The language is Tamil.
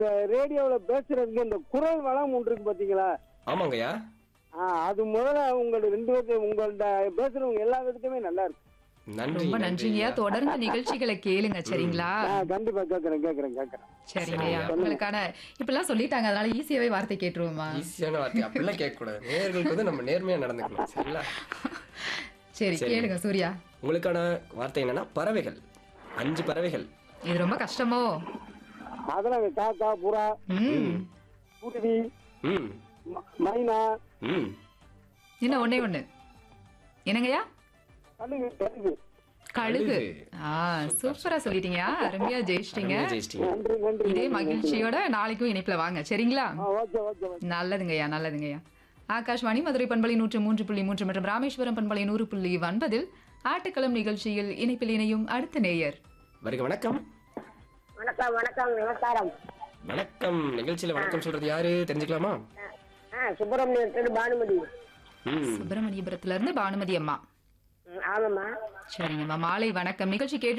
ரேடியோல பேசுறதுக்கு இந்த குரல் வளம் ஒன்று இருக்கு பாத்தீங்களா ஆமாங்கய்யா ஆ, அது முதல்ல உங்களோட ரெண்டு பேருக்கு உங்கள்ட்ட பேசுறவங்க எல்லா விதத்துக்குமே நல்லா இருக்கு நன்றி ரொம்ப நன்றிங்கய்யா தொடர்ந்து நிகழ்ச்சிகளை கேளுங்க சரிங்களா ஆ, கண்டிப்பா கேக்குறேன் கேக்குறேன் கேக்குறேன் சரிங்கய்யா உங்களுக்கான இப்பெல்லாம் சொல்லிட்டாங்க அதனால ஈஸியாவே வார்த்தை கேட்டுருவோமா ஈஸியான வார்த்தை அப்படிலாம் கேட்க கூடாது நேர்களுக்கு வந்து நம்ம நேர்மையா நடந்துக்கணும் சரிங்களா சரி சரி. கேளுங்க சூர்யா உங்களுக்கான வார்த்தை என்னன்னா பறவைகள் அஞ்சு பறவைகள் இது ரொம்ப கஷ்டமோ அதெல்லாம் காக்கா புறா ம் குருவி ம் ம- மைனா ம் இன்னும் ஒண்ணே ஒண்ணு என்னங்கய்யா கழுகு கழுகு கழுகு கழுகு. ஆ சூப்பரா சொல்லிட்டீங்க அருமையா ஜெயிச்சிட்டீங்க அருமையா ஜெயிச்சிட்டீங்க நன்றி நன்றி இதே மகிழ்ச்சியோட நாளைக்கும் இணைப்புல வாங்க சரிங்களா ஆ, ஓகே ஓகே ஓகே நல்லதுங்கய்யா நல்லதுங்கய்யா ஆகாஷ்வாணி மதுரை பண்பலை நூற்று மூன்று புள்ளி மூன்று மற்றும் ராமேஸ்வரம் பண்பலை நூறு புள்ளி ஒன்பதில் ஆட்டுக்களம் நிகழ்ச்சியில் இணைப்பில் இணையும் அடுத்த நேயர் வருக வணக்கம் வணக்கம் வணக்கம் நமஸ்காரம் வணக்கம் நிகழ்ச்சியில வணக்கம் சொல்றது யாரு தெரிஞ்சுக்கலாமா ஆ சுப்பிரமணியத்தில் பானுமதி ம் சுப்பிரமணியபுரத்துல இருந்து பானுமதி அம்மா ம், ஆமாம்மா சரிங்கம்மா மாலை வணக்கம் நிகழ்ச்சி கேட்டு